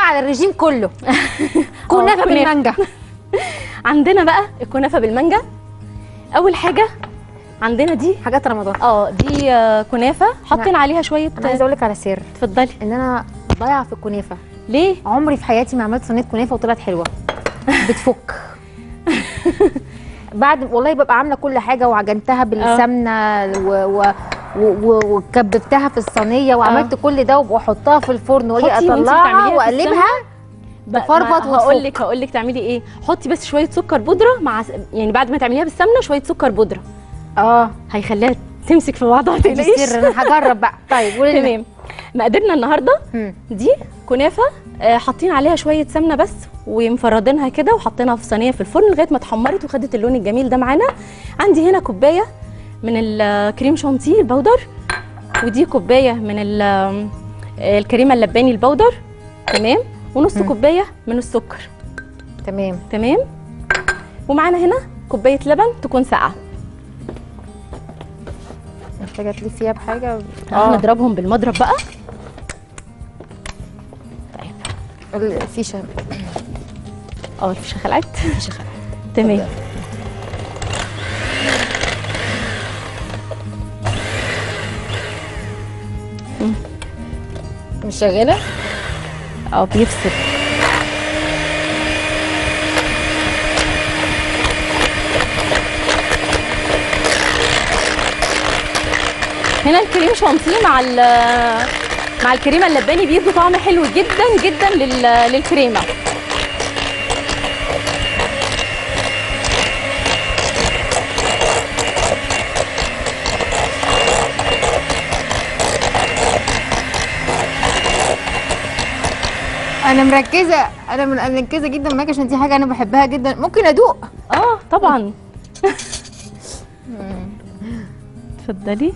على الرجيم كله كنافه كنافة. بالمانجا عندنا بقى الكنافه بالمانجا اول حاجه عندنا دي حاجات رمضان اه دي آه، كنافه حاطين عليها شويه انا عايزه اقول لك على سر اتفضلي ان انا ضايعه في الكنافه ليه عمري في حياتي ما عملت صينيه كنافه وطلعت حلوه بتفك بعد والله ببقى عامله كل حاجه وعجنتها بالسمنه و... و... و... و... وكببتها في الصينيه وعملت كل ده واحطها في الفرن واجي حطي وانتي اطلعها بتعمليها في واقلبها بفرفط هقول وتفك. لك هقول لك تعملي ايه حطي بس شويه سكر بودره مع س- يعني بعد ما تعمليها بالسمنه شويه سكر بودره اه هيخليها تمسك في بعضها ما دي تقلقيش سر انا هجرب بقى طيب قولي لنا. تمام مقاديرنا النهارده مم. دي كنافه آه، حاطين عليها شويه سمنه بس ومفردينها كده وحاطينها في صينيه في الفرن لغايه ما اتحمرت وخدت اللون الجميل ده معانا عندي هنا كوبايه من الكريم شانتيه البودر ودي كوبايه من ال- آه، الكريمه اللباني البودر تمام ونص كوبايه من السكر تمام تمام ومعانا هنا كوبايه لبن تكون ساقعه محتاجه تلف فيها بحاجه هنضربهم بالمضرب بقى الفيشه اه الفيشه خلعت الفيشه خلاص تمام مش شغاله اه بيفصل هنا الكريم شانتيه مع ال- مع الكريمه اللباني بيدوا طعم حلو جدا جدا لل- للكريمه انا مركزه انا من- أنا مركزه جدا معاك عشان دي حاجه انا بحبها جدا ممكن ادوق اه طبعا اتفضلي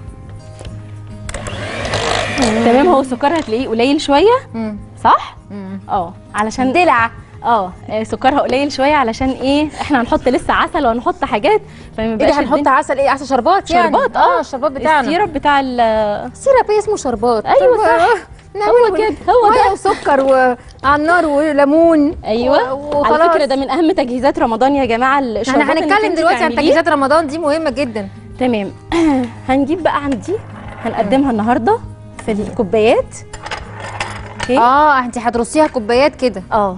تمام هو السكر هتلاقيه قليل شويه صح اه علشان دلع اه آه، سكرها قليل شويه علشان ايه احنا هنحط لسه عسل وهنحط حاجات فما ايه يبقاش ده هنحط الدنيا- عسل ايه عسل شربات يعني شربات اه الشربات بتاعنا السيرب بتاع ال سيرب ايه اسمه شربات أيوة طب، صح. آه، نعمله هو كده، هو ميه وسكر وعلى النار وليمون ايوه و- على فكره ده من اهم تجهيزات رمضان يا جماعه الشربات احنا إنك هنتكلم انت دلوقتي عن تعمليه. تجهيزات رمضان دي مهمه جدا تمام هنجيب بقى عندي هنقدمها النهارده في الكوبايات اوكي اه انت هترصيها كوبايات كده اه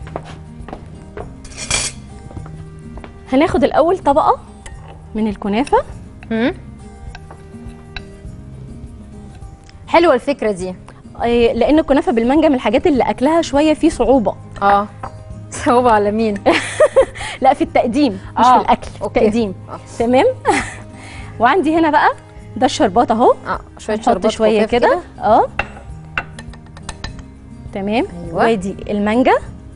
هناخد الاول طبقه من الكنافه حلوه الفكره دي آه، لان الكنافه بالمانجا من الحاجات اللي اكلها شويه فيه صعوبه اه صعوبه على مين لا في التقديم مش آه، في الاكل أوكي. التقديم آه. تمام وعندي هنا بقى ده الشربات اهو اه شويه نحط شربات شويه خفاف كده اه تمام أيوة. وادي المانجا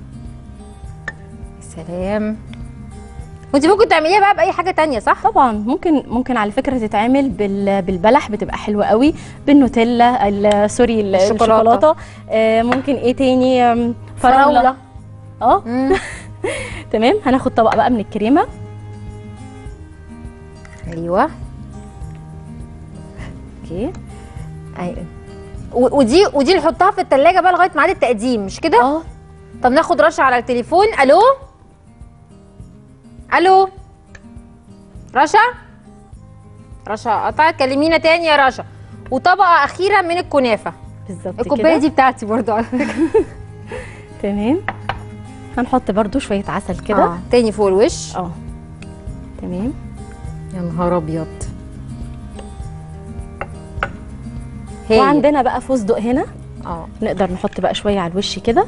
سلام وانت ممكن تعمليها بقى باي حاجه تانية صح طبعا ممكن ممكن على فكره تتعمل بال- بالبلح بتبقى حلوه قوي بالنوتيلا ال- سوري ال- الشوكولاتة. الشوكولاته آه ممكن ايه تاني آم، فراوله فراولة. اه مم. تمام هناخد طبق بقى من الكريمه ايوه اوكي ايوه و- ودي ودي نحطها في التلاجة بقى لغايه ميعاد التقديم مش كده اه طب ناخد رشا على التليفون الو الو رشا رشا قطعت كلمينا تاني يا رشا وطبقه اخيره من الكنافه بالظبط الكوبايه كده دي بتاعتي برضو على فكره تمام هنحط برضو شويه عسل كده آه. تاني فوق الوش اه تمام يا نهار ابيض هايل. وعندنا بقى فستق هنا اه نقدر نحط بقى شويه على الوش كده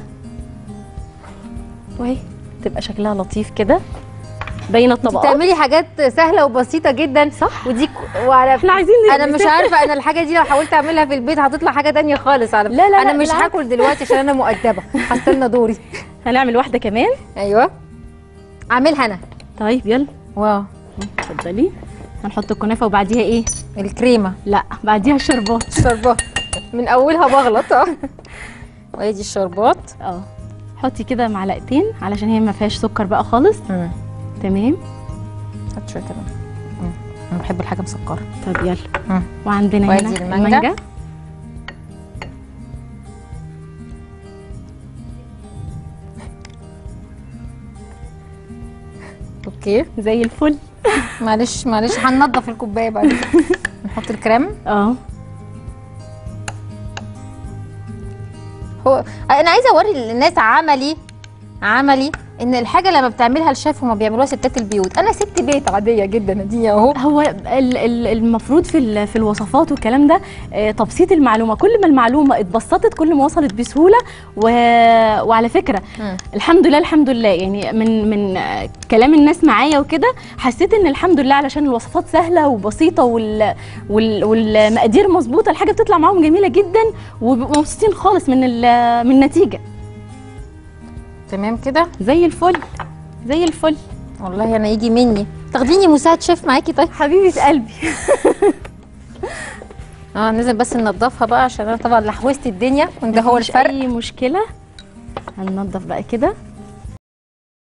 وهي تبقى شكلها لطيف كده باينه انت الطبقات بتعملي حاجات سهله وبسيطه جدا صح. ودي ك- وعلى احنا عايزين انا مش عارفه انا الحاجه دي لو حاولت اعملها في البيت هتطلع حاجه تانية خالص على لا، لا، انا لا، مش بالعكس. هاكل دلوقتي عشان انا مؤدبه هستنى دوري هنعمل واحده كمان ايوه اعملها انا طيب يلا واو اتفضلي هنحط الكنافه وبعديها ايه الكريمه لا بعديها الشربات الشربات من اولها بغلط اه وادي الشربات اه حطي كده معلقتين علشان هي ما فيهاش سكر بقى خالص تمام هات شويه كده مم. انا بحب الحاجه مسكره طب يلا مم. وعندنا وادي هنا المانجا. المانجا اوكي زي الفل معلش معلش هننضف الكوبايه بعد كده. نحط الكريم اه هو انا عايزه اوري للناس عملي عملي ان الحاجه لما بتعملها الشيف هما بيعملوها ستات البيوت انا ست بيت عاديه جدا دي اهو هو ال- ال- المفروض في ال- في الوصفات والكلام ده آه، تبسيط المعلومه كل ما المعلومه اتبسطت كل ما وصلت بسهوله و... وعلى فكره مم. الحمد لله الحمد لله يعني من من آه، كلام الناس معايا وكده حسيت ان الحمد لله علشان الوصفات سهله وبسيطه وال... وال... والمقادير مظبوطه الحاجه بتطلع معاهم جميله جدا وبيبقوا مبسوطين خالص من ال... من النتيجه تمام كده زي الفل زي الفل والله انا يجي مني تاخديني مساعد شيف معاكي طيب حبيبه قلبي اه لازم بس ننضفها بقى عشان انا طبعا لحوست الدنيا وده هو مفيش الفرق اي مشكله هننضف بقى كده